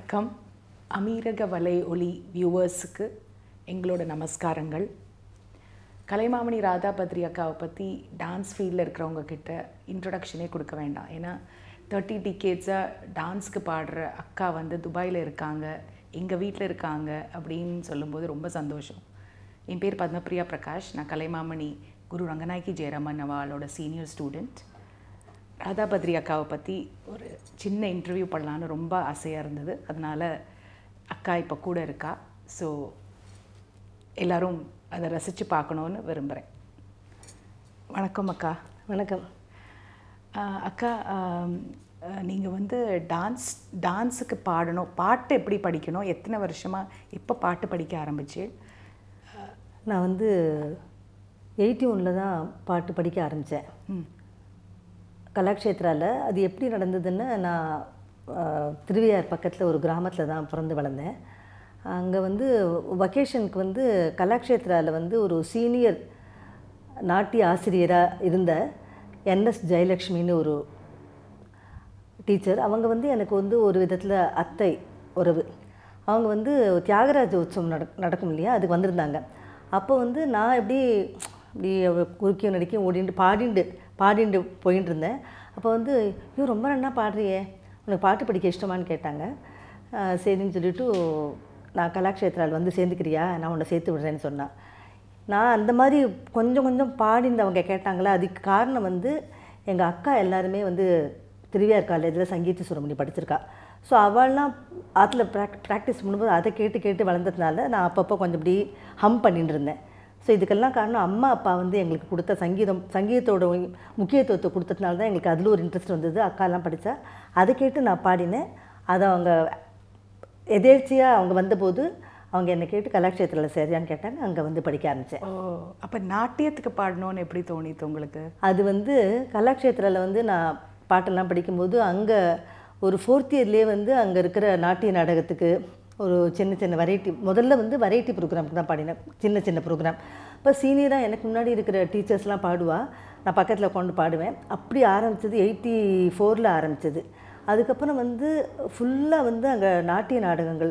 வணக்கம் அமீரக வலை ஒளி வியூவர்ஸுக்கு எங்களோட நமஸ்காரங்கள் கலைமாமணி ராதா பத்ரி அக்காவை பற்றி டான்ஸ் ஃபீல்டில் இருக்கிறவங்க கிட்ட இன்ட்ரொடக்ஷனே கொடுக்க வேண்டாம் ஏன்னா தேர்ட்டி டிகேட்ஸாக டான்ஸ்க்கு பாடுற அக்கா வந்து துபாயில் இருக்காங்க எங்கள் வீட்டில் இருக்காங்க அப்படின்னு சொல்லும்போது ரொம்ப சந்தோஷம் என் பேர் பத்மபிரியா பிரகாஷ் நான் கலைமாமணி குரு ரங்கநாயகி ஜெயராமன் அவளோட சீனியர் ஸ்டூடெண்ட் ராதா பத்ரி அக்காவை பற்றி ஒரு சின்ன இன்டர்வியூ பண்ணலான்னு ரொம்ப ஆசையாக இருந்தது அதனால் அக்கா இப்போ கூட இருக்கா ஸோ எல்லாரும் அதை ரசித்து பார்க்கணுன்னு விரும்புகிறேன் வணக்கம் அக்கா வணக்கம் ஆஹ் அக்கா நீங்கள் வந்து டான்ஸ் டான்ஸுக்கு பாடணும் பாட்டு எப்படி படிக்கணும் எத்தனை வருஷமாக எப்போ பாட்டு படிக்க ஆரம்பிச்சு நான் வந்து எயிட்டி ஒனில் தான் பாட்டு படிக்க ஆரம்பித்தேன் ம் கலாக்ஷேத்ராவில் அது எப்படி நடந்ததுன்னு நான் ஆஹ், திருவையார் பக்கத்தில் ஒரு கிராமத்தில் தான் பிறந்து வளர்ந்தேன் அங்கே வந்து வக்கேஷனுக்கு வந்து கலாக்ஷேத்ராவில் வந்து ஒரு சீனியர் நாட்டிய ஆசிரியராக இருந்த என்எஸ் ஜெயலக்ஷ்மின்னு ஒரு டீச்சர் அவங்க வந்து எனக்கு வந்து ஒரு விதத்தில் அத்தை உறவு அவங்க வந்து தியாகராஜ உற்சவம் நட நடக்கும் இல்லையா அதுக்கு வந்திருந்தாங்க அப்போ வந்து நான் எப்படி இப்படி குறுக்கியும் நடிக்கையும் ஓடிண்டு பாடிண்டு பாடிண்டு போயின்னு இருந்தேன் அப்போ வந்து ஐயோ ரொம்ப நல்லா பாடுறியே உனக்கு பாட்டு படிக்க இஷ்டமான்னு கேட்டாங்க ஆஹ் சரின்னு சொல்லிட்டு நான் கலாக்ஷேத்ராவில் வந்து சேர்ந்துக்கிறியா நான் உன்னை சேர்த்து விடுறேன்னு சொன்னான் நான் அந்த மாதிரி கொஞ்சம் கொஞ்சம் பாடிந்து அவங்க கேட்டாங்களா அதுக்கு காரணம் வந்து எங்கள் அக்கா எல்லாருமே வந்து திருவியார் காலேஜில் சங்கீத சுரமணி படிச்சிருக்கா ஸோ அவள்லாம் ஆற்றுல ப்ராக் ப்ராக்டிஸ் பண்ணும்போது அதை கேட்டு கேட்டு வளர்ந்ததுனால நான் அப்பப்போ கொஞ்சம் இப்படி ஹம் பண்ணிட்டு இருந்தேன் ஸோ இதுக்கெல்லாம் காரணம் அம்மா அப்பா வந்து எங்களுக்கு கொடுத்த சங்கீதம் சங்கீதத்தோட முக்கியத்துவத்தை கொடுத்ததுனால தான் எங்களுக்கு அதில் ஒரு இன்ட்ரெஸ்ட் வந்தது அக்காலாம் படித்தா அதை கேட்டு நான் பாடினேன் அதை அவங்க எதேர்ச்சியாக அவங்க வந்தபோது அவங்க என்னை கேட்டு கலாக்ஷேத்திரத்தில் சரியான்னு கேட்டாங்க அங்கே வந்து படிக்க ஆரம்பித்தேன் ஓ அப்போ நாட்டியத்துக்கு பாடணும்னு எப்படி தோணித்து உங்களுக்கு அது வந்து கலாக்ஷேத்திராவில் வந்து நான் பாட்டெல்லாம் படிக்கும்போது அங்கே ஒரு ஃபோர்த் இயர்லேயே வந்து அங்கே இருக்கிற நாட்டிய நாடகத்துக்கு ஒரு சின்ன சின்ன வெரைட்டி முதல்ல வந்து வெரைட்டி ப்ரோக்ராமுக்கு தான் பாடினேன் சின்ன சின்ன ப்ரோக்ராம் இப்போ சீனியராக எனக்கு முன்னாடி இருக்கிற டீச்சர்ஸ்லாம் பாடுவா நான் பக்கத்தில் கொண்டு பாடுவேன் அப்படி ஆரம்பித்தது எயிட்டி ஃபோரில் ஆரம்பித்தது அதுக்கப்புறம் வந்து ஃபுல்லாக வந்து அங்கே நாட்டிய நாடகங்கள்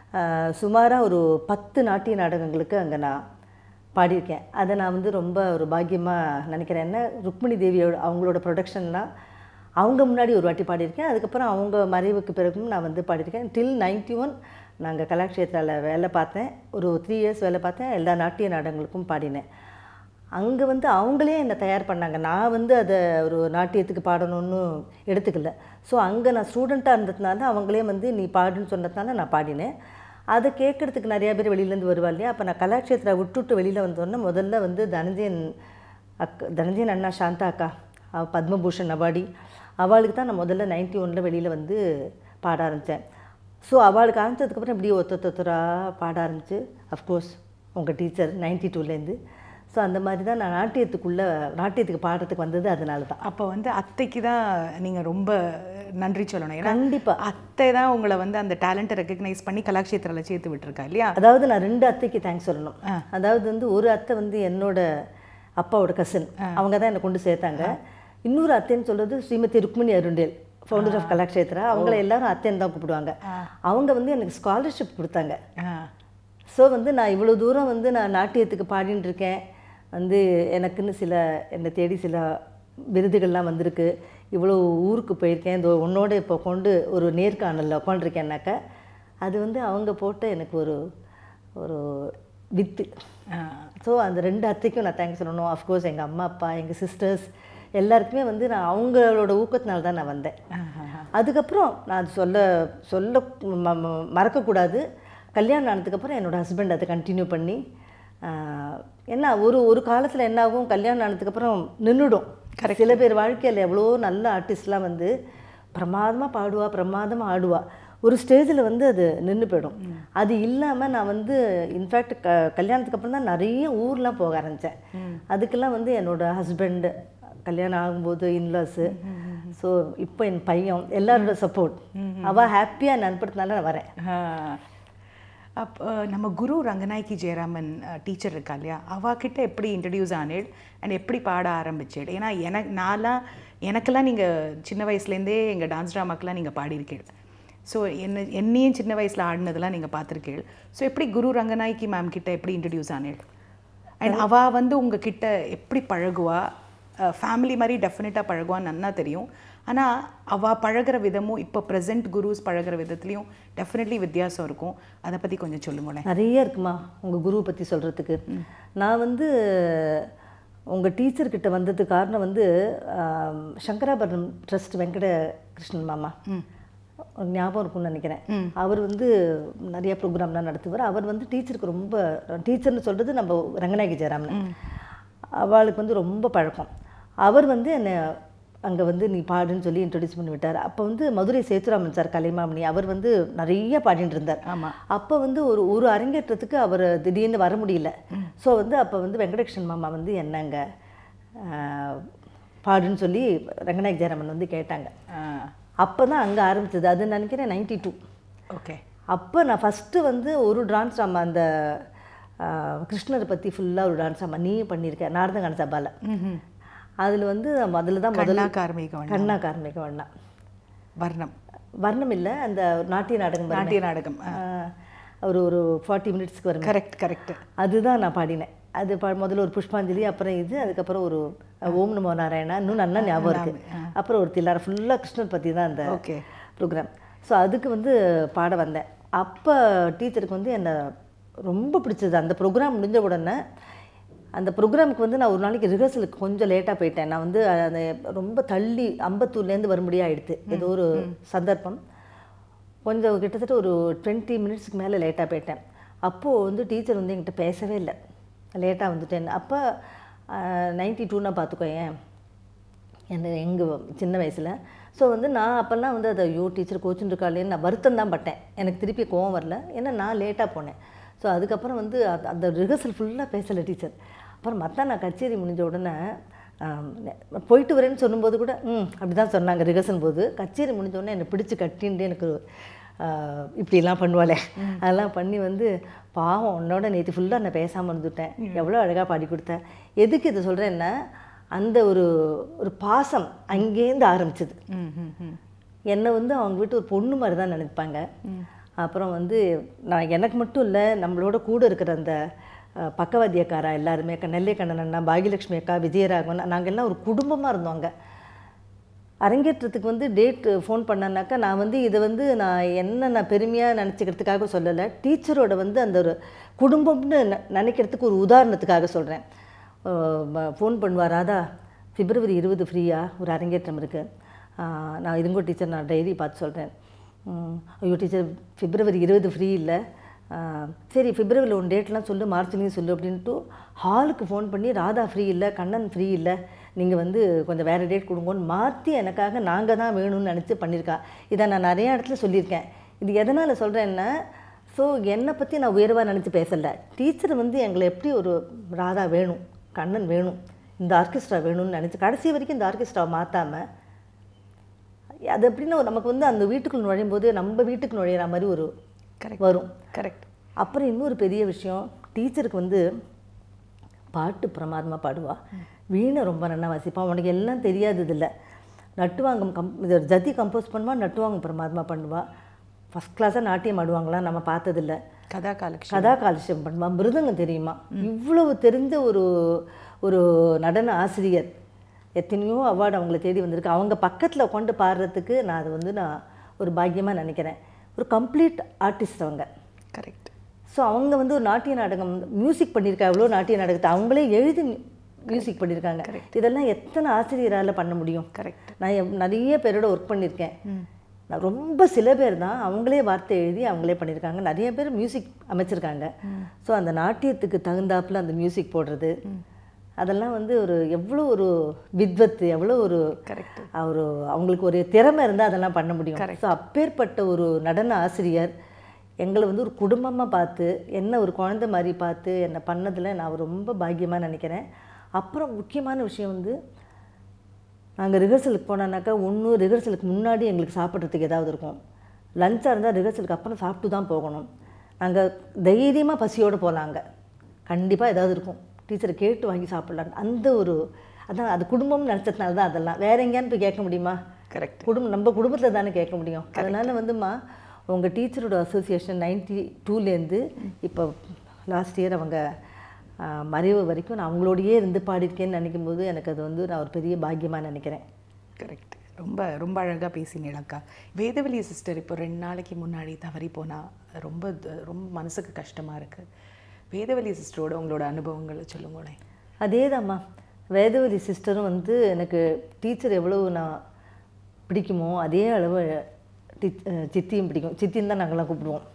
சுமாராக ஒரு பத்து நாட்டிய நாடகங்களுக்கு அங்கே நான் பாடியிருக்கேன் அதை நான் வந்து ரொம்ப ஒரு பாக்கியமாக நினைக்கிறேன் என்ன ருக்மிணி தேவியோட அவங்களோட ப்ரொடக்ஷன்லாம் அவங்க முன்னாடி ஒரு வாட்டி பாடியிருக்கேன் அதுக்கப்புறம் அவங்க மறைவுக்கு பிறகும் நான் வந்து பாடியிருக்கேன் டில் நைன்டி ஒன் நாங்கள் கலாக்ஷேத்ராவில் வேலை பார்த்தேன் ஒரு த்ரீ இயர்ஸ் வேலை பார்த்தேன் எல்லா நாட்டிய நாடகங்களுக்கும் பாடினேன் அங்கே வந்து அவங்களே என்னை தயார் பண்ணாங்க நான் வந்து அதை ஒரு நாட்டியத்துக்கு பாடணும்னு எடுத்துக்கல ஸோ அங்கே நான் ஸ்டூடெண்ட்டாக இருந்ததுனால அவங்களே வந்து நீ பாடுன்னு சொன்னதுனால நான் பாடினேன் அதை கேட்குறதுக்கு நிறையா பேர் வெளியிலேருந்து வருவா இல்லையா அப்போ நான் கலாட்சேத்திரா விட்டுட்டு வெளியில் வந்தோடனே முதல்ல வந்து தனஞ்சயன் அக்கா தனஞ்சயன் அண்ணா சாந்தா அக்கா அவ பத்மபூஷன் அவார்டி அவளுக்கு தான் நான் முதல்ல நைன்டி ஒனில் வெளியில் வந்து பாட ஆரம்பித்தேன் ஸோ அவளுக்கு ஆரம்பித்ததுக்கப்புறம் இப்படி ஒத்த ஒத்தராக பாட ஆரம்பித்து அஃப்கோர்ஸ் உங்கள் டீச்சர் நைன்டி டூலேருந்து ஸோ அந்த மாதிரி தான் நான் நாட்டியத்துக்குள்ளே நாட்டியத்துக்கு பாடுறதுக்கு வந்தது அதனால தான் அப்போ வந்து அத்தைக்கு தான் நீங்கள் ரொம்ப நன்றி சொல்லணும் ஏன்னா கண்டிப்பா. அத்தை தான் உங்களை வந்து அந்த டேலண்ட்டை ரெக்கக்னைஸ் பண்ணி கலாக்ஷேத்திரத்தில் சேர்த்து விட்டுருக்கா இல்லையா அதாவது நான் ரெண்டு அத்தைக்கு தேங்க்ஸ் சொல்லணும் அதாவது வந்து ஒரு அத்தை வந்து என்னோட அப்பாவோட கசின் அவங்க தான் என்னை கொண்டு சேர்த்தாங்க இன்னொரு அத்தைன்னு சொல்றது Srimathi Rukmini Arundale founder of Kalakshetra அவங்கள எல்லாரும் அத்தைன்னு தான் கூப்பிடுவாங்க அவங்க வந்து எனக்கு ஸ்காலர்ஷிப் கொடுத்தாங்க ஆ ஸோ வந்து நான் இவ்வளோ தூரம் வந்து நான் நாட்டியத்துக்கு பாடின்னு இருக்கேன் வந்து எனக்குன்னு சில என்னை தேடி சில விருதுகள்லாம் வந்திருக்கு இவ்வளோ ஊருக்கு போயிருக்கேன் இந்த உன்னோட இப்போ கொண்டு ஒரு நேர்காணலில் உட்காண்டிருக்கேன்னாக்கா அது வந்து அவங்க போட்ட எனக்கு ஒரு ஒரு வித்து ஆ. ஸோ அந்த ரெண்டு அத்தைக்கும் நான் தேங்க்ஸ் சொல்லணும் அஃப்கோர்ஸ் எங்கள் அம்மா அப்பா எங்கள் சிஸ்டர்ஸ் எல்லாருக்குமே வந்து நான் அவங்களோட ஊக்கத்தினால தான் நான் வந்தேன் அதுக்கப்புறம் நான் அது சொல்ல சொல்ல ம- ம- மறக்கக்கூடாது கல்யாணம் ஆனதுக்கப்புறம் என்னோட ஹஸ்பண்ட் அதை கண்டினியூ பண்ணி ஆஹ், என்ன ஒரு ஒரு காலத்தில் என்ன ஆகும் கல்யாணம் ஆனதுக்கப்புறம் நின்றுடும் சில பேர் வாழ்க்கையில் எவ்வளோ நல்ல ஆர்டிஸ்ட்லாம் வந்து பிரமாதமாக பாடுவா பிரமாதமாக ஆடுவா ஒரு ஸ்டேஜில் வந்து அது நின்று போயிடும் அது இல்லாமல் நான் வந்து இன்ஃபேக்ட் க கல்யாணத்துக்கு அப்புறம் தான் நிறைய ஊர்லாம் போக ஆரம்பித்தேன் அதுக்கெல்லாம் வந்து என்னோட ஹஸ்பண்ட் கல்யாணம் ஆகும்போது இன்லாஸு ஸோ இப்போ என் பையன் எல்லாரோட சப்போர்ட் அவள் ஹாப்பியாக நான் அனுப்புறதுனால நான் வரேன் அப்போ நம்ம குரு ரங்கநாயகி ஜெயராமன் டீச்சர் இருக்கா இல்லையா அவாக்கிட்ட எப்படி இன்ட்ரடியூஸ் ஆனேள் அண்ட் எப்படி பாட ஆரம்பிச்சேள் ஏன்னா எனக்கு நான்லாம் எனக்கெல்லாம் நீங்கள் சின்ன வயசுலேருந்தே எங்கள் டான்ஸ் ட்ராமாக்கெல்லாம் நீங்கள் பாடியிருக்கீள் ஸோ என்ன என்னையும் சின்ன வயசில் ஆடினதெல்லாம் நீங்கள் பார்த்துருக்கீள் ஸோ எப்படி குரு ரங்கநாயகி மேம் கிட்ட எப்படி இன்ட்ரடியூஸ் ஆனேள் அண்ட் அவ வந்து உங்ககிட்ட எப்படி பழகுவா ஃபேமிலி மாதிரி டெஃபினட்டாக பழகுவான்னு நன்னா தெரியும் ஆனால் அவள் பழகுற விதமும் இப்போ ப்ரெசென்ட் குருஸ் பழகுற விதத்துலேயும் டெஃபினெட்லி வித்தியாசம் இருக்கும் அதை பற்றி கொஞ்சம் சொல்லுங்களேன் நிறைய இருக்குமா உங்கள் குருவை பற்றி சொல்கிறதுக்கு நான் வந்து உங்கள் டீச்சர்கிட்ட வந்ததுக்கு காரணம் வந்து ஆம், சங்கராபரணம் ட்ரஸ்ட் வெங்கட கிருஷ்ணன் மாமா ஒரு ஞாபகம் இருக்கும்னு நினைக்கிறேன் அவர் வந்து நிறைய ப்ரோக்ராம்லாம் நடத்துவார் அவர் வந்து டீச்சருக்கு ரொம்ப டீச்சர்னு சொல்கிறது நம்ம ரங்கநாயகி ஜெயராமன் அவளுக்கு வந்து ரொம்ப பழக்கம் அவர் வந்து என்னை அங்கே வந்து நீ பாடுன்னு சொல்லி இன்ட்ரடியூஸ் பண்ணி விட்டார் அப்போ வந்து மதுரை சேத்துராமன் சார் கலைமாமணி அவர் வந்து நிறைய பாடிட்டு இருந்தார் ஆமாம் அப்போ வந்து ஒரு ஒரு அரங்கேற்றத்துக்கு அவர் திடீர்னு வர முடியல ஸோ வந்து அப்போ வந்து வெங்கடகிருஷ்ணன் மாமா வந்து என்னங்க ஆஹ், பாடுன்னு சொல்லி ரங்கநாயக் ஜெயராமன் வந்து கேட்டாங்க அப்போ தான் அங்கே ஆரம்பிச்சது அது நினைக்கிறேன் நைன்டி டூ ஓகே அப்போ நான் ஃபஸ்ட்டு வந்து ஒரு டான்ஸ் ட்ராமா அந்த ஆஹ், கிருஷ்ணரை பற்றி ஃபுல்லாக ஒரு டான்ஸ் ட்ராமா நீ பண்ணியிருக்க நாரதகான சபாவில் அதில் வந்து அதில் தான் முதல்ல கண்ணா கார்மிக வண்ணம் கண்ணா கார்மிக வண்ணா வர்ணம் வர்ணம் இல்லை அந்த நாட்டிய நாடகம் பாருங்க. நாட்டிய நாடகம் ஆஹ், ஒரு ஒரு ஃபார்ட்டி மினிட்ஸ்க்கு வரும் கரெக்ட் கரெக்ட் அதுதான் நான் பாடினேன் அது பா முதல்ல ஒரு புஷ்பாஞ்சலி அப்புறம் இது அதுக்கப்புறம் ஒரு ஓம் நமோ நாராயணா இன்னும் நல்லா ஞாபகம் இருக்கு அப்புறம் ஒரு தில்லார ஃபுல்லாக கிருஷ்ணர் பற்றி தான் அந்த ஓகே ப்ரோக்ராம் ஸோ அதுக்கு வந்து பாட வந்தேன் அப்போ டீச்சருக்கு வந்து என்னை ரொம்ப பிடிச்சது அந்த ப்ரோக்ராம் முடிஞ்ச உடனே அந்த ப்ரோக்ராமுக்கு வந்து நான் ஒரு நாளைக்கு ரிஹர்சலுக்கு கொஞ்சம் லேட்டாக போயிட்டேன் நான் வந்து அந்த ரொம்ப தள்ளி அம்பத்தூர்லேருந்து வரும்படியாக ஆயிடுத்து ஏதோ ஒரு சந்தர்ப்பம் கொஞ்சம் கிட்டத்தட்ட ஒரு டுவெண்ட்டி மினிட்ஸ்க்கு மேலே லேட்டாக போயிட்டேன் அப்போது வந்து டீச்சர் வந்து என்கிட்ட பேசவே இல்லை லேட்டாக வந்துட்டேன் அப்போ நைன்டி டூனா பார்த்துக்கோ ஏன் என்ன எங்கள் சின்ன வயசில் ஸோ வந்து நான் அப்போல்லாம் வந்து அதை ஐயோ டீச்சர் கோச்சுன்னு இருக்காளேன்னு நான் வருத்தம் தான் பட்டேன் எனக்கு திருப்பி கோவம் வரல ஏன்னா நான் லேட்டாக போனேன் ஸோ அதுக்கப்புறம் வந்து அது- அந்த ரிஹர்சல் ஃபுல்லாக பேசலை டீச்சர் அப்புறம் மற்ற நான் கச்சேரி முடிஞ்ச உடனே ஆம், நெ- போயிட்டு வரேன்னு சொல்லும்போது கூட ம் அப்படி தான் சொன்னாங்க ரிஹர்சல் போது கச்சேரி முடிஞ்ச உடனே என்னை பிடிச்சி கட்டின்ட்டு எனக்கு ஆ, இப்படிலாம் பண்ணுவாளே அதெல்லாம் பண்ணி வந்து பாவம் உன்னோட நேற்று ஃபுல்லாக நான் பேசாமல் இருந்துட்டேன் எவ்வளோ அழகாக பாடி கொடுத்தேன் எதுக்கு இதை சொல்கிறேன்னா அந்த ஒரு ஒரு பாசம் அங்கேருந்து ஆரம்பிச்சது ம் ம் ம் என்னை வந்து அவங்க வீட்டு ஒரு பொண்ணு மாதிரி தான் நினைப்பாங்க அப்புறம் வந்து நான் எனக்கு மட்டும் இல்லை நம்மளோட கூட இருக்கிற அந்த அஹ், பக்கவாத்தியக்காரா எல்லாருமே க- நெல்லை கண்ணன் அண்ணா பாகியலட்சுமி அக்கா விஜயராகவன் நாங்கள் எல்லாம் ஒரு குடும்பமாக இருந்தோம் அங்க அரங்கேற்றத்துக்கு வந்து டேட் ஃபோன் பண்ணனாக்கா நான் வந்து இதை வந்து நான் என்ன நான் பெருமையாக நினச்சிக்கிறதுக்காக சொல்லலை டீச்சரோட வந்து அந்த ஒரு குடும்பம்னு ந- நினைக்கிறதுக்கு ஒரு உதாரணத்துக்காக சொல்கிறேன் ஃபோன் பண்ணுவா ராதா பிப்ரவரி இருபது ஃப்ரீயாக ஒரு அரங்கேற்றம் இருக்குது நான் இதுங்கோ டீச்சர் நான் டைரி பார்த்து சொல்கிறேன் ஐயோ டீச்சர் பிப்ரவரி இருபது ஃப்ரீ இல்லை சரி பிப்ரவரியில் ஒன் டேட்லாம் சொல்லு மார்ச்லேயும் சொல்லு அப்படின்ட்டு ஹாலுக்கு ஃபோன் பண்ணி ராதா ஃப்ரீ இல்லை கண்ணன் ஃப்ரீ இல்லை நீங்கள் வந்து கொஞ்சம் வேறு டேட் கொடுங்கன்னு மாற்றி எனக்காக நாங்கள் தான் வேணும்னு நினச்சி பண்ணியிருக்கா இதை நான் நிறைய இடத்துல சொல்லியிருக்கேன் இது எதனால் சொல்கிறேன்னா ஸோ என்னை பற்றி நான் உயர்வாக நினச்சி பேசலை டீச்சர் வந்து எங்களை எப்படி ஒரு ராதா வேணும் கண்ணன் வேணும் இந்த ஆர்கெஸ்ட்ரா வேணும்னு நினச்சி கடைசி வரைக்கும் இந்த ஆர்கெஸ்ட்ராவை மாற்றாமல் அது எப்படின்னா நமக்கு வந்து அந்த வீட்டுக்குள்ள நுழையும் போது நம்ம வீட்டுக்கு நுழையிற மாதிரி ஒரு கரெக்ட் வரும் கரெக்ட் அப்புறம் இன்னொரு பெரிய விஷயம் டீச்சருக்கு வந்து பாட்டு பிரமாதமாக பாடுவா வீணை ரொம்ப நல்லா வாசிப்பா உனக்கு எல்லாம் தெரியாதது இல்லை நட்டுவாங்கம் கம் இது ஜதி கம்போஸ் பண்ணுவா நட்டுவாங்கம் பிரமாதமாக பண்ணுவா ஃபஸ்ட் கிளாஸாக நாட்டியம் ஆடுவாங்களாம் நம்ம பார்த்ததில்ல கதா காலக்ஷன் கதா காலட்சேபம் பண்ணுவா மிருதங்கம் தெரியுமா இவ்வளவு தெரிஞ்ச ஒரு ஒரு நடன ஆசிரியர் எத்தனையோ அவார்டு அவங்கள தேடி வந்திருக்கு அவங்க பக்கத்தில் உட்காந்து பாடுறதுக்கு நான் அது வந்து நான் ஒரு பாக்கியமாக நினைக்கிறேன் ஒரு கம்ப்ளீட் ஆர்டிஸ்ட் அவங்க கரெக்ட் ஸோ அவங்க வந்து ஒரு நாட்டிய நாடகம் மியூசிக் பண்ணியிருக்கா எவ்வளோ நாட்டிய நாடகத்தை அவங்களே எழுதி மியூசிக் பண்ணியிருக்காங்க இதெல்லாம் எத்தனை ஆசிரியரால் பண்ண முடியும் கரெக்ட் நான் எவ்- நிறைய பேரோட ஒர்க் பண்ணியிருக்கேன் நான் ரொம்ப சில பேர் தான் அவங்களே வார்த்தை எழுதி அவங்களே பண்ணியிருக்காங்க நிறைய பேர் மியூசிக் அமைச்சிருக்காங்க ஸோ அந்த நாட்டியத்துக்கு தகுந்தாப்புல அந்த மியூசிக் போடுறது அதெல்லாம் வந்து ஒரு எவ்வளோ ஒரு வித்வத்து எவ்வளோ ஒரு கரெக்ட் ஒரு அவங்களுக்கு ஒரு திறமை இருந்தால் அதெல்லாம் பண்ண முடியும் ஸோ அப்பேற்பட்ட ஒரு நடன ஆசிரியர் எங்களை வந்து ஒரு குடும்பமாக பார்த்து என்ன ஒரு குழந்தை மாதிரி பார்த்து என்னை பண்ணதில் நான் ரொம்ப பாக்கியமாக நினைக்கிறேன் அப்புறம் முக்கியமான விஷயம் வந்து நாங்கள் ரிஹர்சலுக்கு போனோன்னாக்கா ஒன்று ரிஹர்சலுக்கு முன்னாடி எங்களுக்கு சாப்பிட்றதுக்கு ஏதாவது இருக்கும் லஞ்சாக இருந்தால் ரிஹர்சலுக்கு அப்புறம் சாப்பிட்டு தான் போகணும் நாங்கள் தைரியமாக பசியோடு போகலாங்க கண்டிப்பாக ஏதாவது இருக்கும் டீச்சரை கேட்டு வாங்கி சாப்பிட்லாம் அந்த ஒரு அதான் அது குடும்பம்னு நினச்சதுனால தான் அதெல்லாம் வேற எங்கேயான்னு போய் கேட்க முடியுமா கரெக்ட் குடும்பம் நம்ம குடும்பத்தில் தானே கேட்க முடியும் அதனால் வந்துமா உங்கள் டீச்சரோட அசோசியேஷன் நைன்டி டூலேருந்து இப்போ லாஸ்ட் இயர் அவங்க ஆ, மறைவு வரைக்கும் நான் அவங்களோடயே இருந்து பாடியிருக்கேன்னு நினைக்கும் போது எனக்கு அது வந்து நான் ஒரு பெரிய பாக்கியமாக நினைக்கிறேன் கரெக்ட் ரொம்ப ரொம்ப அழகாக பேசினேடக்கா வேதவெளி சிஸ்டர் இப்போ ரெண்டு நாளைக்கு முன்னாடி தவறி போனால் ரொம்ப த- ரொம்ப மனசுக்கு கஷ்டமாக இருக்குது வேதவெளி சிஸ்டரோட உங்களோட அனுபவங்களை சொல்லுங்களேன் அதேதாம்மா வேதவதி சிஸ்டரும் வந்து எனக்கு டீச்சர் எவ்வளவு நான் பிடிக்குமோ அதே அளவு டி அஹ் சித்தியும் பிடிக்கும் சித்தின்னு தான் நாங்கள்லாம் கூப்பிடுவோம்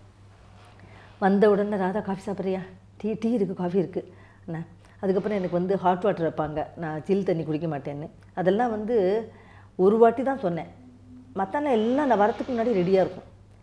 வந்த உடனே ராதா காஃபி சாப்பிட்றியா டீ டீ இருக்குது காஃபி இருக்குது என்ன அதுக்கப்புறம் எனக்கு வந்து ஹாட் வாட்டர் வைப்பாங்க நான் சில் தண்ணி குடிக்க மாட்டேன்னு அதெல்லாம் வந்து ஒரு வாட்டி தான் சொன்னேன் மற்றெல்லாம் எல்லாம் நான் வரத்துக்கு முன்னாடி ரெடியாக இருக்கும்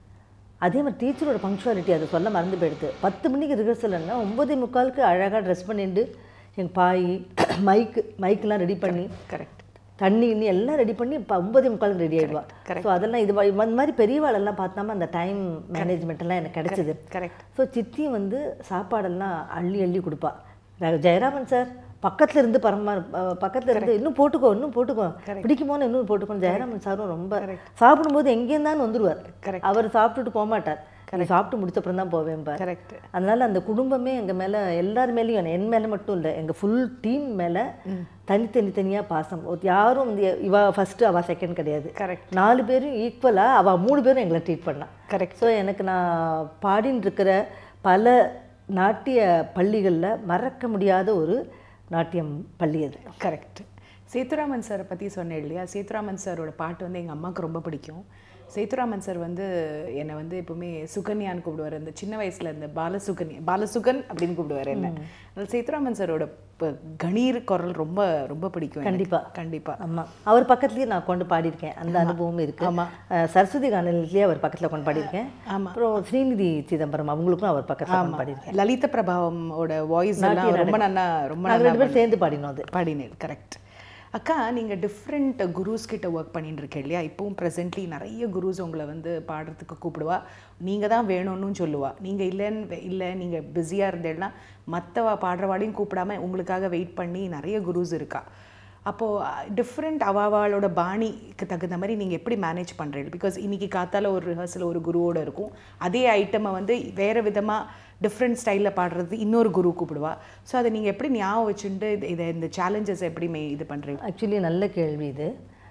அதே மாதிரி டீச்சரோட பங்க்சுவாலிட்டி அதை சொல்ல மறந்து போயிடுது பத்து மணிக்கு ரிஹர்சல்னா ஒம்பதே முக்காலுக்கு அழகாக ட்ரெஸ் பண்ணிட்டு எங்கள் பாய் மைக்கு மைக்கெலாம் ரெடி பண்ணி கரெக்ட் தண்ணி இன்னி எல்லாம் ரெடி பண்ணி இப்போ ஒம்பதே முக்காலுக்கு ரெடி ஆயிடுவா ஸோ அதெல்லாம் இது வ- இந்த மாதிரி பெரியவாளெல்லாம் பார்த்தாம அந்த டைம் மேனேஜ்மெண்ட் எல்லாம் எனக்கு கிடைச்சிது கரெக்ட் ஸோ சித்தி வந்து சாப்பாடெல்லாம் அள்ளி அள்ளி கொடுப்பா ர- ஜெயராமன் சார் பக்கத்துல இருந்து பரமா அஹ் பக்கத்துல இருந்து இன்னும் போட்டுக்கோ இன்னும் போட்டுக்கோ பிடிக்குமோன்னு இன்னும் போட்டுக்கோ ஜெயராமன் சாரும் ரொம்ப சாப்பிடும்போது எங்கேருந்தாலும் வந்துருவார் அவர் சாப்பிட்டுட்டு போக மாட்டார் நீ சாப்பிட்டு முடிச்ச அப்புறம் தான் போவேன் பார் கரெக்ட் அதனால அந்த குடும்பமே எங்க மேல எல்லார் மேலேயும் என் மேல மட்டும் இல்லை எங்க ஃபுல் டீம் மேல தனித்தனி தனியா பாசம் ஒரு யாரும் வந்து இவ ஃபர்ஸ்ட் அவ செகண்ட் கிடையாது கரெக்ட் நாலு பேரும் ஈக்குவலா அவ மூணு பேரும் எங்களை ட்ரீட் பண்ணா கரெக்ட் ஸோ எனக்கு நான் பாடின்னு இருக்கிற பல நாட்டிய பள்ளிகள்ல மறக்க முடியாத ஒரு நாட்டியம் பள்ளி அது கரெக்ட் சேத்துராமன் சாரை பற்றி சொன்னேன் இல்லையா சேத்துராமன் சாரோட பாட்டு வந்து எங்கள் அம்மாவுக்கு ரொம்ப பிடிக்கும் சேத்துராமன் சார் வந்து என்னை வந்து எப்பவுமே சுகன்யான்னு கூப்பிடுவார் இந்த சின்ன வயசுல இந்த பாலசுகன்யா பாலசுகன் அப்படின்னு கூப்பிடுவார் என்ன அதனால சேத்துராமன் சாரோட ப- கணீர் குரல் ரொம்ப ரொம்ப பிடிக்கும் எனக்கு. கண்டிப்பா. கண்டிப்பா ஆமா அவர் பக்கத்துலயே நான் கொண்டு பாடியிருக்கேன் அந்த அனுபவம் இருக்கு ஆமா. அஹ் சரஸ்வதி கானலிலேயே அவர் பக்கத்துல கொண்டு பாடியிருக்கேன் ஆமா. அப்புறம் ஸ்ரீநிதி சிதம்பரம் அவங்களுக்கும் அவர் பக்கத்துல கொண்டு பாடியிருக்கேன் லலித பிரபாவமோட வாய்ஸ் எல்லாம் ரொம்ப நல்லா ரொம்ப நாங்க நல்லா ரெண்டு பேரும் சேர்ந்து பாடினோம் அது பாடினேன் கரெக்ட் அக்கா நீங்கள் டிஃப்ரெண்ட் குருஸ் கிட்ட ஒர்க் பண்ணிட்டு இருக்கேன் இல்லையா இப்போவும் ப்ரெசென்ட்லி நிறைய குருஸ் உங்களை வந்து பாடுறதுக்கு கூப்பிடுவா நீங்கள் தான் வேணும்னு சொல்லுவா நீங்கள் இல்லைன்னு இல்லை நீங்கள் பிஸியாக இருந்தேன்னா மற்றவ பாடுறவாடையும் கூப்பிடாம உங்களுக்காக வெயிட் பண்ணி நிறைய குருஸ் இருக்கா அப்போது டிஃப்ரெண்ட் அவாவாளோட பாணிக்கு தகுந்த மாதிரி நீங்கள் எப்படி மேனேஜ் பண்ணுறீங்க பிகாஸ் இன்னைக்கு காத்தால ஒரு ரிஹர்சல் ஒரு குருவோட இருக்கும் அதே ஐட்டமை வந்து வேறு விதமாக டிஃப்ரெண்ட் ஸ்டைலில் பாடுறது இன்னொரு குரு கூப்பிடுவா ஸோ அதை நீங்கள் எப்படி ஞாபகம் வச்சுட்டு இது- இதை இந்த சேலஞ்சஸ் எப்படி மே இது பண்ணுறீங்க ஆக்சுவலி நல்ல கேள்வி இது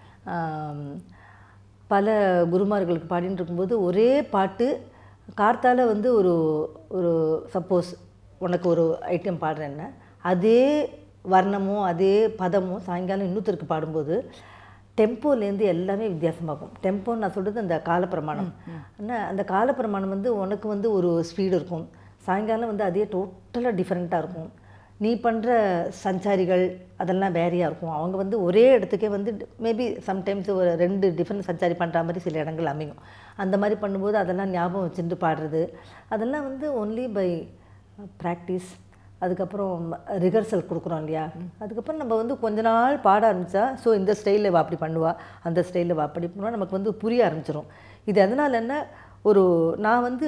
ஆம், பல குருமார்களுக்கு பாடிட்டு இருக்கும்போது ஒரே பாட்டு கார்த்தால வந்து ஒரு ஒரு சப்போஸ் உனக்கு ஒரு ஐட்டம் பாடுறேன்னா அதே வர்ணமும் அதே பதமும் சாயங்காலம் இன்னொருத்தருக்கு பாடும்போது டெம்போலேருந்து எல்லாமே வித்தியாசமாகும் டெம்போன்னு நான் சொல்கிறது அந்த காலப்பிரமாணம் ஆனால் அந்த காலப்பிரமாணம் வந்து உனக்கு வந்து ஒரு ஸ்பீடு இருக்கும் சாயங்காலம் வந்து அதே டோட்டலாக டிஃப்ரெண்ட்டாக இருக்கும் நீ பண்ணுற சஞ்சாரிகள் அதெல்லாம் வேறையாக இருக்கும் அவங்க வந்து ஒரே இடத்துக்கே வந்து மேபி சம்டைம்ஸ் ஒரு ரெண்டு டிஃப்ரெண்ட் சஞ்சாரி பண்ணுற மாதிரி சில இடங்கள் அமையும் அந்த மாதிரி பண்ணும்போது அதெல்லாம் ஞாபகம் வச்சுட்டு பாடுறது அதெல்லாம் வந்து ஒன்லி பை ப்ராக்டிஸ் அதுக்கப்புறம் ரிஹர்சல் கொடுக்குறோம் இல்லையா அதுக்கப்புறம் நம்ம வந்து கொஞ்ச நாள் பாட ஆரம்பித்தா ஸோ இந்த ஸ்டைலில் வா அப்படி பண்ணுவா அந்த ஸ்டைலில் வா அப்படி பண்ணுவா நமக்கு வந்து புரிய ஆரம்பிச்சிடும் இது எதனால் என்ன ஒரு நான் வந்து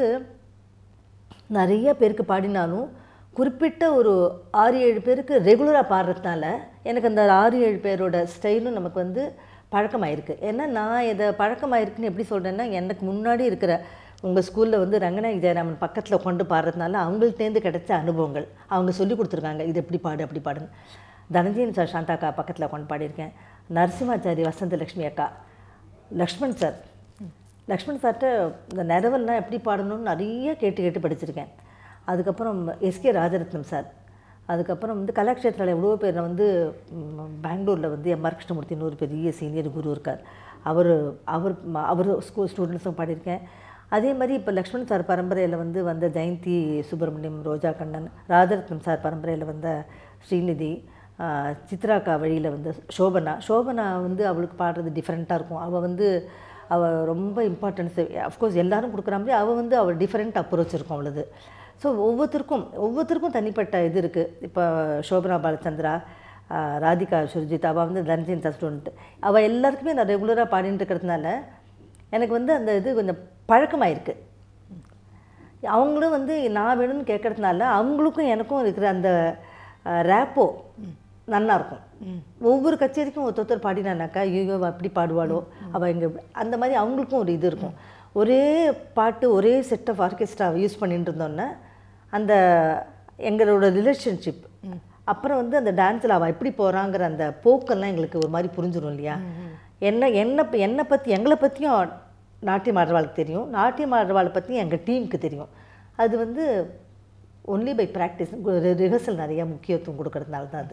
நிறைய பேருக்கு பாடினாலும் குறிப்பிட்ட ஒரு ஆறு ஏழு பேருக்கு ரெகுலராக பாடுறதுனால எனக்கு அந்த ஆறு ஏழு பேரோட ஸ்டைலும் நமக்கு வந்து பழக்கமாயிருக்கு ஏன்னா நான் இதை பழக்கமாயிருக்குன்னு எப்படி சொல்கிறேன்னா எனக்கு முன்னாடி இருக்கிற உங்கள் ஸ்கூலில் வந்து ரங்கநாயகி ஜெயராமன் பக்கத்தில் கொண்டு பாடுறதுனால அவங்கள்ட்டேருந்து கிடைச்ச அனுபவங்கள் அவங்க சொல்லி கொடுத்துருக்காங்க இது எப்படி பாடு அப்படி பாடுன்னு தனஞ்சயன் சார் சாந்தாக்கா பக்கத்தில் கொண்டு பாடியிருக்கேன் நரசிம்மாச்சாரி வசந்தலட்சுமி அக்கா லக்ஷ்மண் சார் லக்ஷ்மண் சார்கிட்ட இந்த நிறவெல்லாம் எப்படி பாடணும்னு நிறைய கேட்டு கேட்டு படிச்சிருக்கேன் அதுக்கப்புறம் எஸ்கே ராஜரத்னம் சார் அதுக்கப்புறம் வந்து கலாக்ஷேத்திராவில் எவ்வளோ பேர் வந்து ம், பெங்களூரில் வந்து எம் ஆர் கிருஷ்ணமூர்த்தின்னு ஒரு பெரிய சீனியர் குரு இருக்கார் அவர் அவர் ம- அவர் ஸ்கூல் ஸ்டூடெண்ட்ஸும் பாடியிருக்கேன் அதே மாதிரி இப்போ லக்ஷ்மண் சார் பரம்பரையில் வந்து வந்த ஜெயந்தி சுப்பிரமணியம் ரோஜா கண்ணன் ராஜரத்னம் சார் பரம்பரையில் வந்த ஸ்ரீநிதி ஆஹ், சித்ராக்கா வழியில் வந்து சோபனா சோபனா வந்து அவளுக்கு பாடுறது டிஃப்ரெண்ட்டாக இருக்கும் அவள் வந்து அவள் ரொம்ப இம்பார்ட்டன்ஸ் அஃப்கோர்ஸ் எல்லாரும் கொடுக்குற மாதிரி அவள் வந்து அவள் டிஃப்ரெண்ட் அப்ரோச் இருக்கும் அவளது ஸோ ஒவ்வொருத்தருக்கும் ஒவ்வொருத்தருக்கும் தனிப்பட்ட இது இருக்குது இப்போ சோபனா பாலச்சந்திரா ஆஹ், ராதிகா சுர்ஜித் அவள் வந்து தனஞ்சயன் சார் ஸ்டூடெண்ட் அவள் எல்லாருக்குமே நான் ரெகுலராக பாடிட்டு இருக்கிறதுனால எனக்கு வந்து அந்த இது கொஞ்சம் பழக்கமாயிருக்கு அவங்களும் வந்து நான் வேணும்னு கேட்கறதுனால அவங்களுக்கும் எனக்கும் இருக்கிற அந்த ரேப்போ நன்னா இருக்கும் ஒவ்வொரு கச்சேரிக்கும் ஒருத்தர் பாடினானாக்கா ஐயோ அவ அப்படி பாடுவாளோ அவள் இங்கே அந்த மாதிரி அவங்களுக்கும் ஒரு இது இருக்கும் ஒரே பாட்டு ஒரே செட் ஆஃப் ஆர்கெஸ்ட்ரா யூஸ் பண்ணிட்டு இருந்தோன்னே அந்த எங்களோட ரிலேஷன்ஷிப் அப்புறம் வந்து அந்த டான்ஸில் அவள் எப்படி போகிறாங்கிற அந்த போக்கெல்லாம் எங்களுக்கு ஒரு மாதிரி புரிஞ்சிடும் இல்லையா என்ன என்ன என்னை பற்றி எங்களை பற்றியும் நாட்டியம் ஆடுறவாளுக்கு தெரியும் நாட்டியம் ஆடுறவாளை பற்றியும் எங்கள் டீமுக்கு தெரியும் அது வந்து ஒன்லி பை ப்ராக்டிஸ் ரிஹர்சல் நிறையா முக்கியத்துவம் கொடுக்கறதுனால தான் அது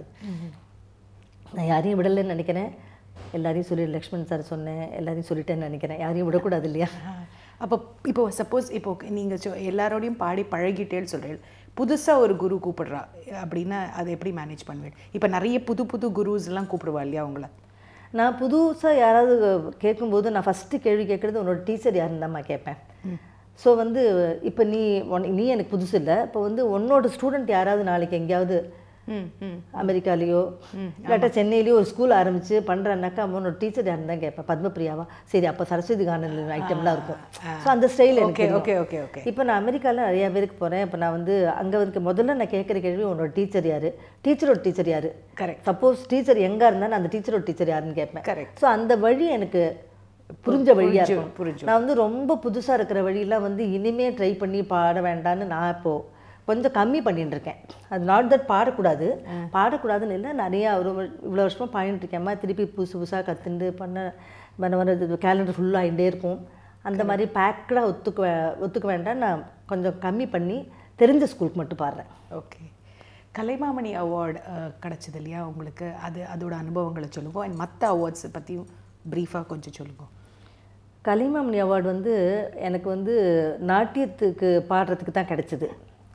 நான் யாரையும் விடலைன்னு நினைக்கிறேன் எல்லாரையும் சொல்லி லக்ஷ்மண் சார் சொன்னேன் எல்லாரையும் சொல்லிட்டேன்னு நினைக்கிறேன் யாரையும் விடக்கூடாது இல்லையா அப்போ இப்போ சப்போஸ் இப்போ நீங்கள் சொ எல்லாரோடையும் பாடி பழகிட்டேன்னு சொல்கிறீங்க புதுசாக ஒரு குரு கூப்பிடுறா அப்படின்னா அதை எப்படி மேனேஜ் பண்ணுவேன் இப்போ நிறைய புது புது குருஸ் எல்லாம் கூப்பிடுவா இல்லையா அவங்கள நான் புதுசாக யாராவது கேட்கும்போது நான் ஃபஸ்ட்டு கேள்வி கேட்குறது உன்னோட டீச்சர் யாருன்னு தான்மா கேட்பேன் ஸோ வந்து இப்போ நீ உன- நீ எனக்கு புதுசு இல்லை இப்போ வந்து உன்னோட ஸ்டூடெண்ட் யாராவது நாளைக்கு எங்கேயாவது ம் ம் அமெரிக்காலேயோ இல்லாட்டா சென்னையிலேயோ ஒரு ஸ்கூல் ஆரம்பித்து பண்ணுறேன்னாக்கா உன்னோட டீச்சர் யாருன்னு தான் கேட்பேன் பத்மபிரியாவா சரி அப்போ சரஸ்வதி கானல் ஐட்டம்லாம் இருக்கும் ஸோ அந்த ஸ்டைல் எனக்கு ஓகே தெரியும். ஓகே ஓகே ஓகே இப்போ நான் அமெரிக்காவில் நிறையா பேருக்கு போகிறேன் இப்போ நான் வந்து அங்கே வந்து முதல்ல நான் கேட்குற கேள்வி உன்னோட டீச்சர் யார் டீச்சரோட டீச்சர் யார் கரெக்ட் சப்போஸ் டீச்சர் எங்கே இருந்தால் நான் அந்த டீச்சரோட டீச்சர் யாருன்னு கேட்பேன் Correct. ஸோ அந்த வழி எனக்கு புரிஞ்ச வழியாக புரிஞ்சு- இருக்கும் புரிஞ்சு. நான் வந்து ரொம்ப புதுசாக இருக்கிற வழியெல்லாம் வந்து இனிமே ட்ரை பண்ணி பாட வேண்டான்னு நான் இப்போது கொஞ்சம் கம்மி பண்ணிட்டு இருக்கேன் அது நாட் தட் பாடக்கூடாது பாடக்கூடாதுன்னு இல்லை நிறையா ஒரு இவ்வளோ வருஷமாக பாடிட்டு இருக்கேன்மா திருப்பி புதுசு புதுசாக கற்றுண்டு பண்ண பண்ண வர கேலண்டர் ஃபுல்லாகிட்டே இருக்கும் அந்த மாதிரி பேக்கடாக ஒத்துக்க வே- ஒத்துக்க வேண்டாம் நான் கொஞ்சம் கம்மி பண்ணி தெரிஞ்ச ஸ்கூலுக்கு மட்டும் பாடுறேன் ஓகே கலைமாமணி அவார்டு கிடச்சிது இல்லையா உங்களுக்கு அது அதோட அனுபவங்களை சொல்லுவோம் அண்ட் மற்ற அவார்ட்ஸை பற்றியும் ப்ரீஃபாக கொஞ்சம் சொல்லுவோம் கலைமாமணி அவார்டு வந்து எனக்கு வந்து நாட்டியத்துக்கு பாடுறதுக்கு தான் கிடச்சிது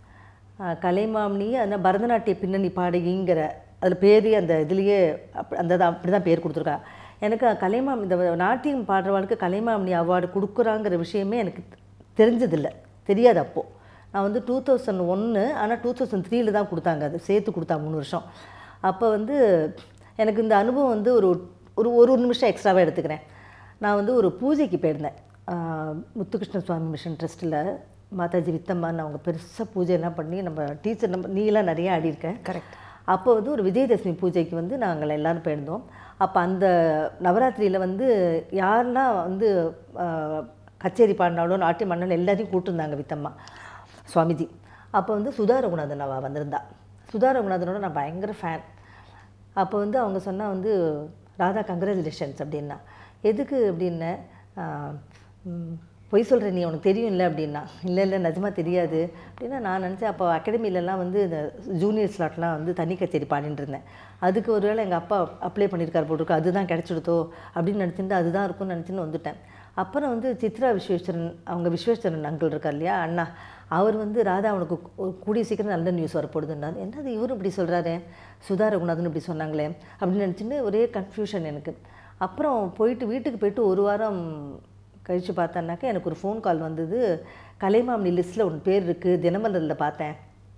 கலைமாமணி அதனால் பரதநாட்டிய பின்னணி பாடகிங்கிற அதில் பேர் அந்த இதுலேயே அப் அந்த தான் அப்படி தான் பேர் கொடுத்துருக்கா எனக்கு கலைமாமணி இந்த நாட்டியம் பாடுறவாளுக்கு கலைமாமணி அவார்டு கொடுக்குறாங்கிற விஷயமே எனக்கு தெரிஞ்சதில்லை தெரியாது அப்போது நான் வந்து டூ தௌசண்ட் ஒன்று ஆனால் டூ தௌசண்ட் த்ரீல தான் கொடுத்தாங்க அது சேர்த்து கொடுத்தா மூணு வருஷம் அப்போ வந்து எனக்கு இந்த அனுபவம் வந்து ஒரு ஒரு ஒரு நிமிஷம் எக்ஸ்ட்ராவாக எடுத்துக்கிறேன் நான் வந்து ஒரு பூஜைக்கு போயிருந்தேன் ஆஹ் முத்துகிருஷ்ண சுவாமி மிஷன் ட்ரஸ்ட்டில் மாதாஜி வித்தம்மான்னு அவங்க பெருசாக பூஜையெல்லாம் பண்ணி நம்ம டீச்சர் நம்ம நீலாம் நிறைய ஆடியிருக்கேன் கரெக்ட் அப்போ வந்து ஒரு விஜயதசமி பூஜைக்கு வந்து நாங்கள் எல்லாரும் போயிருந்தோம் அப்போ அந்த நவராத்திரியில் வந்து யாரெல்லாம் வந்து ஆஹ், கச்சேரி பாடினாலும் நாட்டியம் பண்ணாலும் எல்லாத்தையும் கூப்பிட்டுருந்தாங்க வித்தம்மா சுவாமிஜி அப்போ வந்து சுதா ரகுநாதன் அவள் வந்திருந்தா சுதா ரகுநாதனோட நான் பயங்கர ஃபேன் அப்போ வந்து அவங்க சொன்னா வந்து ராதா கங்க்ராச்சுலேஷன்ஸ் அப்படின்னா எதுக்கு அப்படின்னேன் ஆஹ், ம், பொய் சொல்கிற நீ உனக்கு தெரியும் இல்லை அப்படின்னா இல்லை இல்லை நிஜமாக தெரியாது அப்படின்னா நான் நினச்சேன் அப்போ அகாடமிலலாம் வந்து இந்த ஜூனியர் ஸ்லாட்லாம் வந்து தனி கச்சேரி பாடிட்டு இருந்தேன் அதுக்கு ஒரு வேளை எங்கள் அப்பா அப்ளை பண்ணியிருக்காரு போட்டிருக்கு அதுதான் கிடச்சிடுதோ அப்படின்னு நினச்சிட்டு அதுதான் இருக்கும்னு நினச்சின்னு வந்துட்டேன் அப்புறம் வந்து சித்ரா விஸ்வேஸ்வரன் அவங்க விஸ்வேஸ்வரன் அங்கிள் இருக்கார் இல்லையா அண்ணா அவர் வந்து ராதா அவனுக்கு கூ- கூடிய சீக்கிரம் நல்ல நியூஸ் வரப்போகுதுன்னா என்னது இவரும் இப்படி சொல்கிறாரே சுதா ரகுநாதன் இப்படி சொன்னாங்களே அப்படின்னு நினச்சின்னு ஒரே கன்ஃபியூஷன் எனக்கு அப்புறம் போயிட்டு வீட்டுக்கு போயிட்டு ஒரு வாரம் கழித்து பார்த்தேன்னாக்கா எனக்கு ஒரு ஃபோன் கால் வந்தது கலைமாமணி லிஸ்ட்டில் உன் பேர் இருக்குது தினமலரில் பார்த்தேன்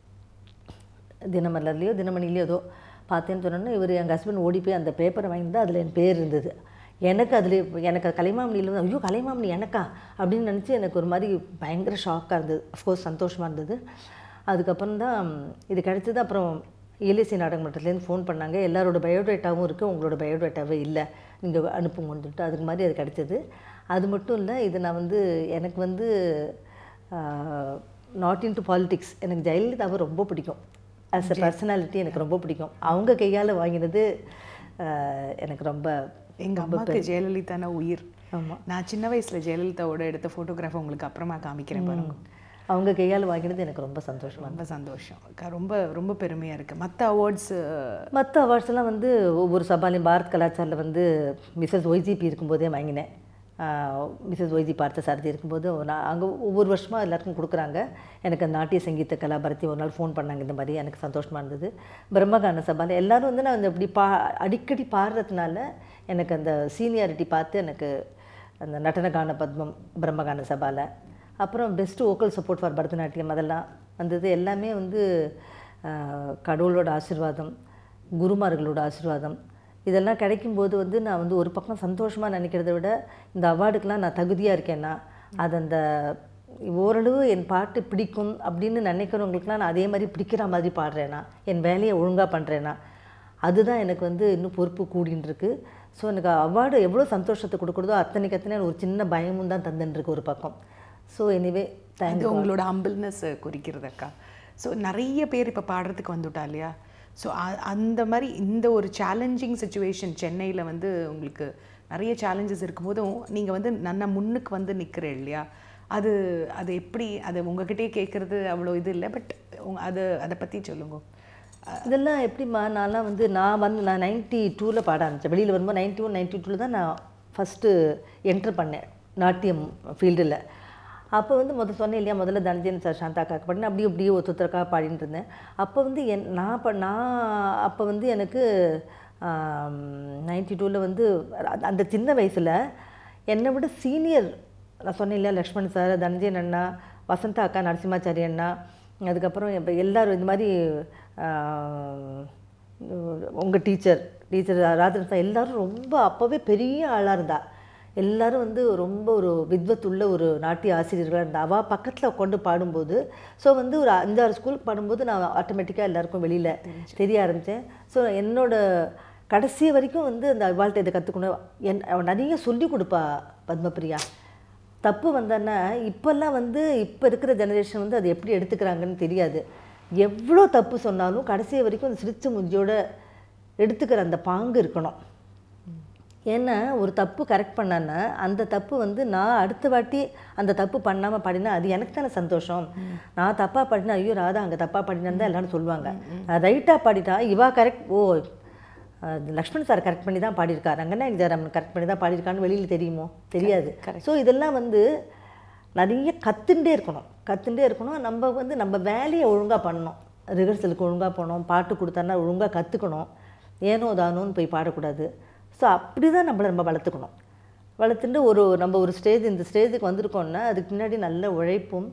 தினமலர்லையோ தினமணிலையோ ஏதோ பார்த்தேன்னு சொன்னோன்னே இவர் எங்கள் ஹஸ்பண்ட் ஓடி போய் அந்த பேப்பரை வாங்கிட்டு அதில் என் பேர் இருந்தது எனக்கு அதில் எனக்கு அது கலைமாமணியில் வந்து ஐயோ கலைமாமணி எனக்கா அப்படின்னு நினச்சி எனக்கு ஒரு மாதிரி பயங்கர ஷாக்காக இருந்தது அஃப்கோர்ஸ் சந்தோஷமாக இருந்தது அதுக்கப்புறம் தான் இது கிடைச்சது அப்புறம் எல்ஐசி நாடக மன்றத்துலேருந்து ஃபோன் பண்ணாங்க எல்லாரோட பயோடேட்டாவும் இருக்குது உங்களோட பயோடேட்டாவே இல்லை நீங்கள் அனுப்புங்கன்னு சொல்லிட்டு அதுக்கு மாதிரி அது கிடைச்சது அது மட்டும் இல்லை இது நான் வந்து எனக்கு வந்து நாட் இன் டு பாலிடிக்ஸ் எனக்கு ஜெயலலிதாவை ரொம்ப பிடிக்கும் ஆஸ் அ பர்சனாலிட்டி எனக்கு ரொம்ப பிடிக்கும் அவங்க கையால் வாங்கினது ஆஹ், எனக்கு ரொம்ப எங்கள் அம்மாவுக்கு ஜெயலலிதானா உயிர் ஆமாம் நான் சின்ன வயசில் ஜெயலலிதாவோட எடுத்த ஃபோட்டோகிராஃப் உங்களுக்கு அப்புறமா காமிக்கிறேன் பாருங்க அவங்க கையால் வாங்கினது எனக்கு ரொம்ப சந்தோஷமாக ரொம்ப சந்தோஷம் க- ரொம்ப ரொம்ப பெருமையாக இருக்குது மற்ற அவார்ட்ஸு மற்ற அவார்ட்ஸ் எல்லாம் வந்து ஒவ்வொரு சபாலையும் பாரத் கலாச்சாரில் வந்து மிஸ்ஸஸ் ஒய்ஜிபி இருக்கும்போதே வாங்கினேன் மிஸ்ஸஸ் ஒய்ஜி பார்த்த சாரதி இருக்கும்போது நான் அங்கே ஒவ்வொரு வருஷமாக எல்லாருக்கும் கொடுக்குறாங்க எனக்கு அந்த நாட்டிய சங்கீத கலாபாரதி ஒரு நாள் ஃபோன் பண்ணாங்க இந்த மாதிரி எனக்கு சந்தோஷமாக இருந்தது பிரம்மகான சபாவில் எல்லாரும் வந்து நான் இந்த இப்படி பா அடிக்கடி பாடுறதுனால எனக்கு அந்த சீனியாரிட்டி பார்த்து எனக்கு அந்த நடனகான பத்மம் பிரம்மகான சபாவில் அப்புறம் best vocal support for Bharatanatyam அதெல்லாம் வந்தது எல்லாமே வந்து ஆஹ், கடவுளோட ஆசீர்வாதம் குருமார்களோட ஆசீர்வாதம் இதெல்லாம் கிடைக்கும்போது வந்து நான் வந்து ஒரு பக்கம் சந்தோஷமாக நினைக்கிறத விட இந்த அவார்டுக்கெலாம் நான் தகுதியாக இருக்கேன்னா அது அந்த ஓரளவு என் பாட்டு பிடிக்கும் அப்படின்னு நினைக்கிறவங்களுக்குலாம் நான் அதே மாதிரி பிடிக்கிற மாதிரி பாடுறேனா என் வேலையை ஒழுங்காக பண்ணுறேனா அதுதான் எனக்கு வந்து இன்னும் பொறுப்பு கூடின்னு இருக்கு ஸோ எனக்கு அவார்டு எவ்வளோ சந்தோஷத்தை கொடுக்குறதோ அத்தனைக்கு அத்தனை ஒரு சின்ன பயமும் தான் தந்துருக்கு ஒரு பக்கம் ஸோ எனிவே தேங்க் அது உங்களோட ஹம்பிள்னஸ் குறிக்கிறது அக்கா ஸோ நிறைய பேர் இப்போ பாடுறதுக்கு வந்துட்டா இல்லையா ஸோ அந்த மாதிரி இந்த ஒரு சேலஞ்சிங் சுச்சுவேஷன் சென்னையில் வந்து உங்களுக்கு நிறைய சேலஞ்சஸ் இருக்கும்போதும் நீங்கள் வந்து நன்ன முன்னுக்கு வந்து நிற்கிறேன் இல்லையா அது அது எப்படி அது உங்ககிட்டயே கேட்குறது அவ்வளோ இது இல்லை பட் அது அதை பற்றி சொல்லுங்க இதெல்லாம் எப்படிம்மா நான்லாம் வந்து நான் வந்து நான் நைன்ட்டி டூவில் பாட ஆரம்பித்தேன் வெளியில் வரும்போது நைன்ட்டி ஒன் நைன்ட்டி டூவில் தான் நான் ஃபஸ்ட்டு என்ட்ரு பண்ணேன் நாட்டியம் ஃபீல்டில் அப்போ வந்து முதல் சொன்னேன் இல்லையா முதல்ல தனஞ்சயன் சார் சாந்தாக்காக்கு பாடினேன் அப்படியே அப்படியே ஒத்துத்தரக்காக பாடிட்டு இருந்தேன் அப்போ வந்து என் நான் ப நான் அப்போ வந்து எனக்கு நைன்ட்டி டூவில் வந்து அந்த- அந்த சின்ன வயசில் என்னை விட சீனியர் நான் சொன்னேன் இல்லையா லக்ஷ்மண் சார் தனஞ்சயன் அண்ணா வசந்தா அக்கா நரசிம்மாச்சாரி அண்ணா அதுக்கப்புறம் இப்போ எல்லாரும் இந்த மாதிரி உங்கள் டீச்சர் டீச்சர் ராத்திரி சார் எல்லாரும் ரொம்ப அப்போவே பெரிய ஆளாக இருந்தா எல்லாரும் வந்து ரொம்ப ஒரு வித்வத்துள்ள ஒரு நாட்டிய ஆசிரியர்களாக இருந்தா அவள் பக்கத்தில் உட்காந்து பாடும்போது ஸோ வந்து ஒரு அஞ்சாறு ஸ்கூலுக்கு பாடும்போது நான் ஆட்டோமேட்டிக்காக எல்லாருக்கும் வெளியில் தெரிய ஆரம்பித்தேன் ஸோ என்னோட கடைசி வரைக்கும் வந்து அந்த வாழ்க்கை இதை கற்றுக்கணும் என் அவ நிறைய சொல்லி கொடுப்பா பத்மபிரியா தப்பு வந்தோன்னா இப்போல்லாம் வந்து இப்போ இருக்கிற ஜெனரேஷன் வந்து அது எப்படி எடுத்துக்கிறாங்கன்னு தெரியாது எவ்வளோ தப்பு சொன்னாலும் கடைசி வரைக்கும் அந்த சிரிச்ச முஞ்சியோட எடுத்துக்கிற அந்த பாங்கு இருக்கணும் ஏன்னா ஒரு தப்பு கரெக்ட் பண்ணான்னா அந்த தப்பு வந்து நான் அடுத்த வாட்டி அந்த தப்பு பண்ணாமல் பாடினா அது எனக்கு தானே சந்தோஷம் நான் தப்பாக பாடினா ஐயோ ராதா அங்கே தப்பாக பாடினான்னு தான் எல்லாரும் சொல்லுவாங்க நான் ரைட்டாக பாடிட்டா இவா கரெக்ட் ஓ அஹ் லக்ஷ்மண் சார் கரெக்ட் பண்ணி தான் பாடியிருக்காரு ரங்கண்ணா ஜெயராமன் கரெக்ட் பண்ணி தான் பாடியிருக்கான்னு வெளியில் தெரியுமோ தெரியாது ஸோ இதெல்லாம் வந்து நிறைய கற்றுண்டே இருக்கணும் கற்றுண்டே இருக்கணும் நம்ம வந்து நம்ம வேலையை ஒழுங்காக பண்ணணும் ரிஹர்சலுக்கு ஒழுங்காக போகணும் பாட்டு கொடுத்தான்னா ஒழுங்காக கற்றுக்கணும் ஏனோ தானோன்னு போய் பாடக்கூடாது ஸோ அப்படி தான் நம்மளை நம்ம வளர்த்துக்கணும் வளர்த்துட்டு ஒரு நம்ம ஒரு ஸ்டேஜ் இந்த ஸ்டேஜுக்கு வந்திருக்கோம்னா அதுக்கு பின்னாடி நல்ல உழைப்பும்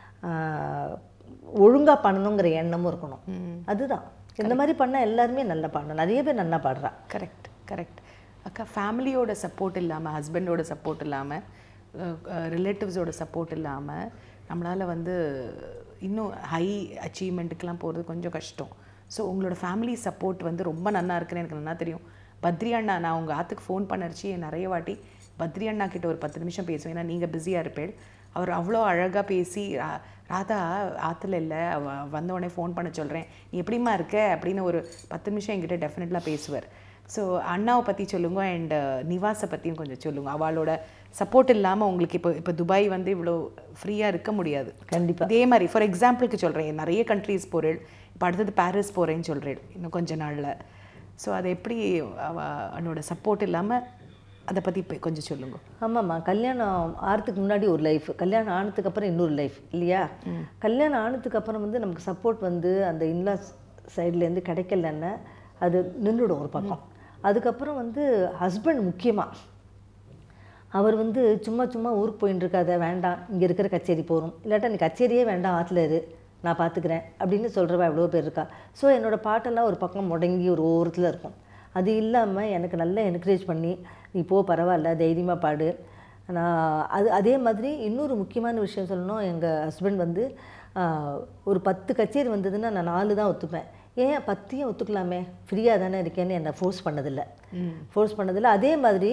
ஒழுங்காக பண்ணணுங்கிற எண்ணமும் இருக்கணும் அதுதான் இந்த மாதிரி பண்ணால் எல்லாருமே நல்லா பாடணும் நிறைய பேர் நல்லா பாடுறா கரெக்ட் கரெக்ட் அக்கா ஃபேமிலியோட சப்போர்ட் இல்லாமல் ஹஸ்பண்டோட சப்போர்ட் இல்லாமல் ரிலேட்டிவ்ஸோட சப்போர்ட் இல்லாமல் நம்மளால் வந்து இன்னும் ஹை அச்சீவ்மெண்ட்டுக்கெலாம் போகிறது கொஞ்சம் கஷ்டம் ஸோ உங்களோட ஃபேமிலி சப்போர்ட் வந்து ரொம்ப நல்லா இருக்குன்னு எனக்கு நல்லா தெரியும் பத்ரி அண்ணா நான் உங்கள் ஆற்றுக்கு ஃபோன் பண்ணரிச்சு நிறைய வாட்டி பத்ரி அண்ணா கிட்ட ஒரு பத்து நிமிஷம் பேசுவேன் ஏன்னா நீங்கள் பிஸியாக இருப்பேன் அவர் அவ்வளோ அழகாக பேசி "ரா- ராதா ஆற்றுல இல்லை அவ வந்த உடனே ஃபோன் பண்ண சொல்கிறேன் நீ எப்படிம்மா இருக்க அப்படின்னு ஒரு பத்து நிமிஷம் என்கிட்ட டெஃபினெட்லாக பேசுவார் ஸோ அண்ணாவை பற்றி சொல்லுங்க அண்ட் நிவாஸை பற்றியும் கொஞ்சம் சொல்லுங்க அவளோட சப்போர்ட் இல்லாமல் உங்களுக்கு இப்போ இப்போ துபாய் வந்து இவ்வளோ ஃப்ரீயாக இருக்க முடியாது கண்டிப்பாக இதே மாதிரி ஃபார் எக்ஸாம்பிளுக்கு சொல்கிறேன் நிறைய கண்ட்ரீஸ் போகிறேன் இப்போ அடுத்தது பாரிஸ் போகிறேன்னு சொல்கிறேன் இன்னும் கொஞ்ச நாளில் ஸோ அது எப்படி அவ அவனோட சப்போர்ட் இல்லாமல் அதை பற்றி கொஞ்சம் சொல்லுங்க ஆமாம்மா கல்யாணம் ஆகிறதுக்கு முன்னாடி ஒரு லைஃப் கல்யாணம் ஆனதுக்கு அப்புறம் இன்னொரு லைஃப் இல்லையா கல்யாணம் ஆனதுக்கு அப்புறம் வந்து நமக்கு சப்போர்ட் வந்து அந்த இன்லாஸ் சைட்லேருந்து கிடைக்கலன்னா அது நின்றுடும் ஒரு பக்கம் அதுக்கப்புறம் வந்து ஹஸ்பண்ட் முக்கியமாக அவர் வந்து சும்மா சும்மா ஊருக்கு போயின்னு இருக்காத வேண்டாம் இங்கே இருக்கிற கச்சேரி போகிறோம் இல்லாட்டா நீ கச்சேரியே வேண்டாம் ஆற்றுல இரு நான் பார்த்துக்கிறேன் அப்படின்னு சொல்கிறவ எவ்வளோ பேர் இருக்கா ஸோ என்னோட பாட்டெல்லாம் ஒரு பக்கம் முடங்கி ஒரு ஓரத்தில் இருக்கும் அது இல்லாமல் எனக்கு நல்லா என்கரேஜ் பண்ணி நீ போ பரவாயில்ல தைரியமாக பாடு நான் அது அதே மாதிரி இன்னொரு முக்கியமான விஷயம் சொல்லணும் எங்கள் ஹஸ்பண்ட் வந்து ஆஹ், ஒரு பத்து கச்சேரி வந்ததுன்னா நான் நாலு தான் ஒத்துப்பேன் ஏன் பத்தையும் ஒத்துக்கலாமே ஃப்ரீயாக தானே இருக்கேன்னு என்னை ஃபோர்ஸ் பண்ணதில்லை ஃபோர்ஸ் பண்ணதில்லை அதே மாதிரி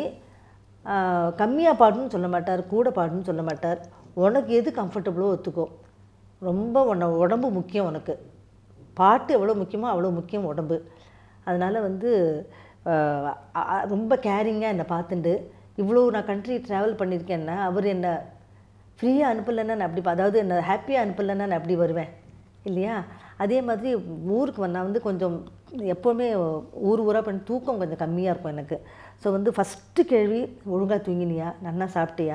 கம்மியாக பாடணும்னு சொல்ல மாட்டார் கூட பாடணும்னு சொல்ல மாட்டார் உனக்கு எது கம்ஃபர்டபுளோ ஒத்துக்கோ ரொம்ப உன்னை உடம்பு முக்கியம் உனக்கு பாட்டு எவ்வளோ முக்கியமோ அவ்வளோ முக்கியம் உடம்பு அதனால் வந்து ஆஹ், அ- அ- ரொம்ப கேரிங்காக என்னை பார்த்துட்டு இவ்வளோ நான் கண்ட்ரி ட்ராவல் பண்ணியிருக்கேன்னா அவர் என்னை ஃப்ரீயாக அனுப்பலைன்னா நான் அப்படி பா- அதாவது என்னை ஹாப்பியாக அனுப்பலைன்னா நான் அப்படி வருவேன் இல்லையா அதே மாதிரி ஊருக்கு வந்தா வந்து கொஞ்சம் எப்போவுமே ஊர் ஊராக பண்ணி தூக்கம் கொஞ்சம் கம்மியாக இருக்கும் எனக்கு ஸோ வந்து ஃபஸ்ட்டு கேள்வி ஒழுங்காக தூங்கினியா நல்லா சாப்பிட்டியா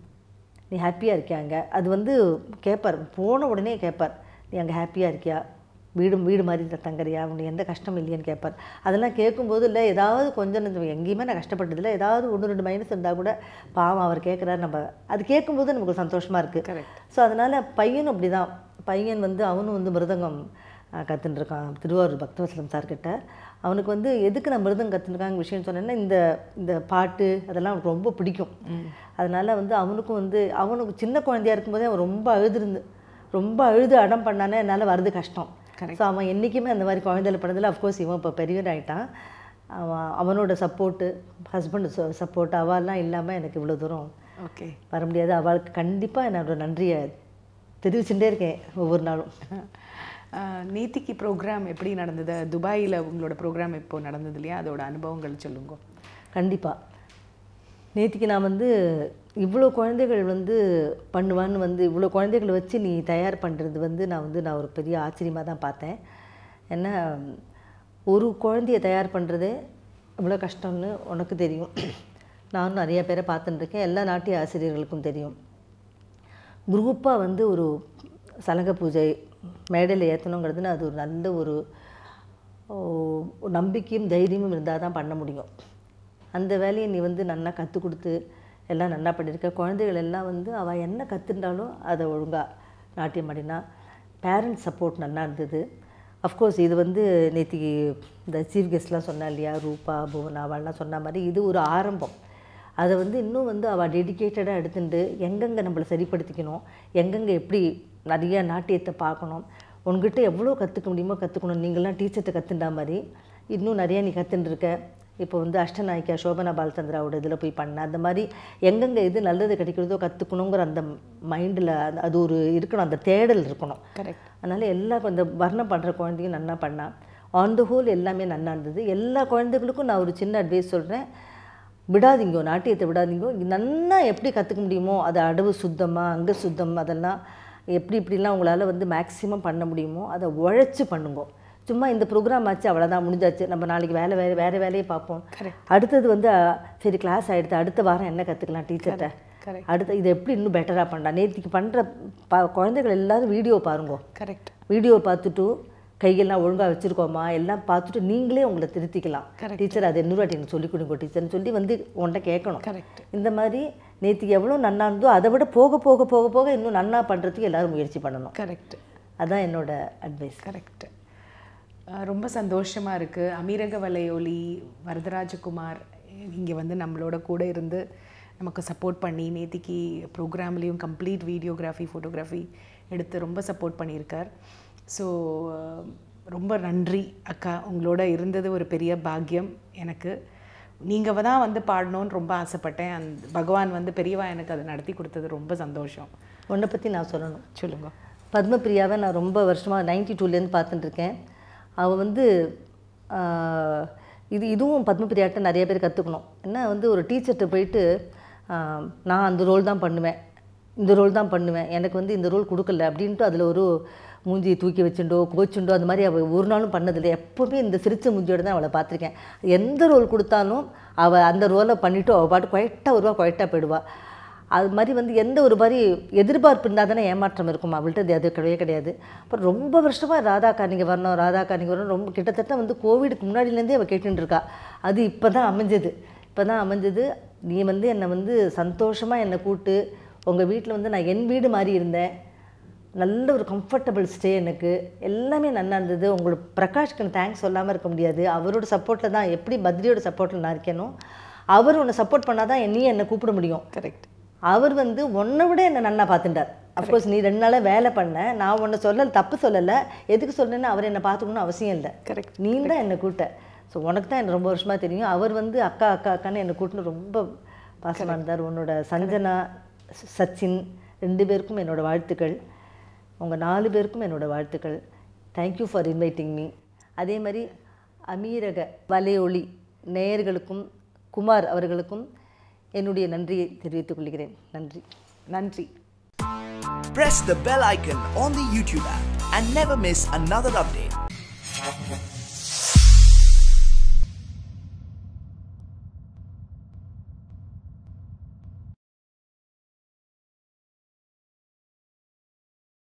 நீ ஹாப்பியாக இருக்கியாங்க அது வந்து கேட்பார் போன உடனே கேட்பார் நீ அங்கே ஹாப்பியாக இருக்கியா வீடு வீடு மாதிரி த- தங்குறியா உனக்கு எந்த கஷ்டம் இல்லையான்னு கேட்பார் அதெல்லாம் கேட்கும்போது இல்லை ஏதாவது கொஞ்சம் நஞ்சம் எங்கேயுமே நான் கஷ்டப்பட்டதில்லை ஏதாவது ஒன்று ரெண்டு மைனஸ் இருந்தால் கூட பாவம் அவர் கேட்குறாரு நம்ம அது கேட்கும்போது நமக்கு சந்தோஷமாக இருக்குது Correct. ஸோ அதனால் பையனும் அப்படி தான் பையன் வந்து அவனும் வந்து மிருதங்கம் கற்றுன்னு இருக்கான் திருவாரூர் பக்தவசலம் சார்கிட்ட அவனுக்கு வந்து எதுக்கு நான் மிருதம் கற்றுருக்காங்க விஷயம் சொன்னேன்னா இந்த இந்த பாட்டு அதெல்லாம் அவனுக்கு ரொம்ப பிடிக்கும் அதனால் வந்து அவனுக்கும் வந்து அவனுக்கு சின்ன குழந்தையா இருக்கும்போதே அவன் ரொம்ப அழுதுருந்து ரொம்ப அழுது அடம் பண்ணானே என்னால் வர்றது கஷ்டம் Correct. ஸோ அவன் என்றைக்குமே அந்த மாதிரி குழந்தைல படத்தில் அஃப்கோர்ஸ் இவன் இப்போ பெரியவன் ஆகிட்டான் அவன் அவனோட சப்போர்ட்டு ஹஸ்பண்ட் சப்போர்ட் அவெல்லாம் இல்லாமல் எனக்கு இவ்வளோ தூரம் ஓகே வர முடியாது அவளுக்கு கண்டிப்பாக என்னோட நன்றியை தெரிவிச்சுட்டே இருக்கேன் ஒவ்வொரு நாளும் நேத்திக்கு ப்ரோக்ராம் எப்படி நடந்தது துபாயில் உங்களோட ப்ரோக்ராம் இப்போ நடந்தது இல்லையா அதோட அனுபவங்கள் சொல்லுங்க கண்டிப்பாக நேத்திக்கு நான் வந்து இவ்வளோ குழந்தைகள் வந்து பண்ணுவான்னு வந்து இவ்வளோ குழந்தைகளை வச்சு நீ தயார் பண்ணுறது வந்து நான் வந்து நான் ஒரு பெரிய ஆச்சரியமாக தான் பார்த்தேன் ஏன்னா ஒரு குழந்தைய தயார் பண்ணுறதே இவ்வளோ கஷ்டம்னு உனக்கு தெரியும் நானும் நிறைய பேரை பார்த்துட்டு இருக்கேன் எல்லா நாட்டிய ஆசிரியர்களுக்கும் தெரியும் குரூப்பாக வந்து ஒரு சலங்க பூஜை மேடையில் ஏற்றணுங்கிறதுன்னு அது ஒரு நல்ல ஒரு ஓ, ஒரு நம்பிக்கையும் தைரியமும் இருந்தால் தான் பண்ண முடியும் அந்த வேலையை நீ வந்து நல்லா கற்றுக் கொடுத்து எல்லாம் நல்லா பண்ணியிருக்க குழந்தைகள் எல்லாம் வந்து அவள் என்ன கற்றுண்டாலும் அதை ஒழுங்காக நாட்டியம் ஆடினா பேரண்ட்ஸ் சப்போர்ட் நல்லா இருந்தது அஃப்கோர்ஸ் இது வந்து நேத்திக்கு இந்த சீஃப் கெஸ்ட்லாம் சொன்னா இல்லையா ரூபா புவனா அவள்லாம் சொன்ன மாதிரி இது ஒரு ஆரம்பம் அதை வந்து இன்னும் வந்து அவள் டெடிக்கேட்டடாக எடுத்துட்டு எங்கெங்கே நம்மளை சரிப்படுத்திக்கணும் எங்கெங்கே எப்படி நிறைய நாட்டியத்தை பார்க்கணும் உன்கிட்ட எவ்வளோ கற்றுக்க முடியுமோ கற்றுக்கணும் நீங்களாம் டீச்சர்கிட்ட கற்றுண்டா மாதிரி இன்னும் நிறைய நீ கற்றுட்டு இருக்க இப்போ வந்து அஷ்டநாயிக்கா சோபனா பாலச்சந்திராவோட இதில் போய் பண்ண அந்த மாதிரி எங்கெங்கே எது நல்லது கிடைக்கிறதோ கற்றுக்கணுங்கிற அந்த மைண்டில் அது ஒரு இருக்கணும் அந்த தேடல் இருக்கணும் கரெக்ட் அதனால் எல்லா இந்த வர்ணம் பண்ணுற குழந்தையும் நல்லா பண்ணா ஆன் த ஹோல் எல்லாமே நல்லா இருந்தது எல்லா குழந்தைகளுக்கும் நான் ஒரு சின்ன அட்வைஸ் சொல்கிறேன் விடாதீங்கோ நாட்டியத்தை விடாதீங்கோ நல்லா எப்படி கற்றுக்க முடியுமோ அது அடவு சுத்தமாக அங்க சுத்தம் அதெல்லாம் எப்படி இப்படிலாம் உங்களால் வந்து மேக்ஸிமம் பண்ண முடியுமோ அதை உழைச்சி பண்ணுங்க சும்மா இந்த ப்ரோக்ராம் ஆச்சு அவ்வளோதான் முடிஞ்சாச்சு நம்ம நாளைக்கு வேலை வேறு வேறு வேலையை பார்ப்போம் Correct. அடுத்தது வந்து அஹ், சரி கிளாஸ் ஆகிடுது அடுத்த வாரம் என்ன கற்றுக்கலாம் டீச்சர்கிட்ட கரெக்ட் அடுத்து இதை எப்படி இன்னும் பெட்டராக பண்ணலாம் நேற்றுக்கு பண்ணுற ப குழந்தைகள் எல்லாரும் வீடியோ பாருங்கோ கரெக்ட் வீடியோ பார்த்துட்டு கையெல்லாம் ஒழுங்காக வச்சுருக்கோமா எல்லாம் பார்த்துட்டு நீங்களே உங்களை திருத்திக்கலாம் Correct. டீச்சர் அது இன்னொரு வாட்டி எனக்கு சொல்லிக் கொடுங்க டீச்சர்னு சொல்லி வந்து உன்கிட்ட கேட்கணும் கரெக்ட் இந்த மாதிரி நேற்றுக்கு எவ்வளோ நன்னா இருந்தோ அதை விட போக போக போக போக இன்னும் நன்னா பண்ணுறதுக்கு எல்லாரும் முயற்சி பண்ணணும் கரெக்ட் அதான் என்னோட அட்வைஸ் கரெக்ட் ரொம்ப சந்தோஷமாக இருக்குது அமீரக வலையொலி வரதராஜகுமார் இங்கே வந்து நம்மளோட கூட இருந்து நமக்கு சப்போர்ட் பண்ணி நேத்திக்கு ப்ரோக்ராம்லேயும் கம்ப்ளீட் வீடியோகிராஃபி ஃபோட்டோகிராஃபி எடுத்து ரொம்ப சப்போர்ட் பண்ணியிருக்கார் ஸோ ரொம்ப நன்றி அக்கா உங்களோட இருந்தது ஒரு பெரிய பாக்கியம் எனக்கு நீங்கள் தான் வந்து பாடணும்னு ரொம்ப ஆசைப்பட்டேன் அந்த பகவான் வந்து பெரியவா எனக்கு அதை நடத்தி கொடுத்தது ரொம்ப சந்தோஷம் உன்னை பற்றி நான் சொல்லணும் சொல்லுங்க பத்மபிரியாவை நான் ரொம்ப வருஷமாக நைன்டி டூலேருந்து பார்த்துட்டு இருக்கேன் அவள் வந்து ஆஹ், இது இதுவும் பத்மபிரியாட்ட நிறைய பேர் கற்றுக்கணும் என்ன வந்து ஒரு டீச்சர்கிட்ட போயிட்டு ஆஹ், நான் அந்த ரோல் தான் பண்ணுவேன் இந்த ரோல் தான் பண்ணுவேன் எனக்கு வந்து இந்த ரோல் கொடுக்கல அப்படின்ட்டு அதில் ஒரு மூஞ்சி தூக்கி வச்சுண்டோ கோச்சுண்டோ அந்த மாதிரி அவள் ஒரு நாளும் பண்ணதில்லை எப்போவுமே இந்த சிரிச்ச மூஞ்சியோட தான் அவளை பார்த்துருக்கேன் எந்த ரோல் கொடுத்தாலும் அவள் அந்த ரோலை பண்ணிவிட்டு அவள் பாட்டு குவைட்டாக வருவா குவைட்டாக போயிடுவா அது மாதிரி வந்து எந்த ஒரு மாதிரி எதிர்பார்ப்பு இருந்தால் தானே ஏமாற்றம் இருக்கும் அவள்கிட்ட அது- அது கிடையவே கிடையாது அப்புறம் ரொம்ப வருஷமாக ராதாக்கா நீங்கள் வரணும் ராதாக்கா நீங்கள் வரணும் ரொம்ப கிட்டத்தட்ட வந்து கோவிடுக்கு முன்னாடியிலேருந்தே அவள் கேட்டுட்டு இருக்கா அது இப்போ தான் அமைஞ்சது இப்போ தான் அமைஞ்சது நீ வந்து என்னை வந்து சந்தோஷமாக என்னை கூட்டு உங்கள் வீட்டில் வந்து நான் என் வீடு மாதிரி இருந்தேன் நல்ல ஒரு கம்ஃபர்டபுள் ஸ்டே எனக்கு எல்லாமே நல்லா இருந்தது உங்களுக்கு பிரகாஷ்க்கு தேங்க்ஸ் சொல்லாமல் இருக்க முடியாது அவரோட சப்போர்ட்டில் தான் எப்படி பத்ரியோட சப்போர்ட்டில் நான் இருக்கேனோ அவர் உன்னை சப்போர்ட் பண்ணால் தான் என்னையும் என்னை கூப்பிட முடியும் கரெக்ட் அவர் வந்து உன்னை விட என்னை நல்லா பார்த்துட்டார் அஃப்கோர்ஸ் நீ ரெண்டு நாளாக வேலை பண்ண நான் உன்னை சொல்லல தப்பு சொல்லலை எதுக்கு சொன்னேன்னு அவர் என்னை பார்த்துக்கணும்னு அவசியம் இல்லை கரெக்ட் நீ தான் என்னை கூட்ட ஸோ உனக்கு தான் எனக்கு ரொம்ப வருஷமாக தெரியும் அவர் வந்து அக்கா அக்கா அக்கான்னு என்னை கூட்டின்னு ரொம்ப பாசமாக இருந்தார் உன்னோட சஞ்சனா ச- சச்சின் ரெண்டு பேருக்கும் என்னோட வாழ்த்துக்கள் உங்கள் நாலு பேருக்கும் என்னோட வாழ்த்துக்கள் தேங்க்யூ ஃபார் இன்வைட்டிங் மீ அதே மாதிரி அமீரக வலையொலி நேயர்களுக்கும் குமார் அவர்களுக்கும் என்னுடைய நன்றியை தெரிவித்துக் கொள்கிறேன் நன்றி நன்றி Press the bell icon on the YouTube app and never miss another update.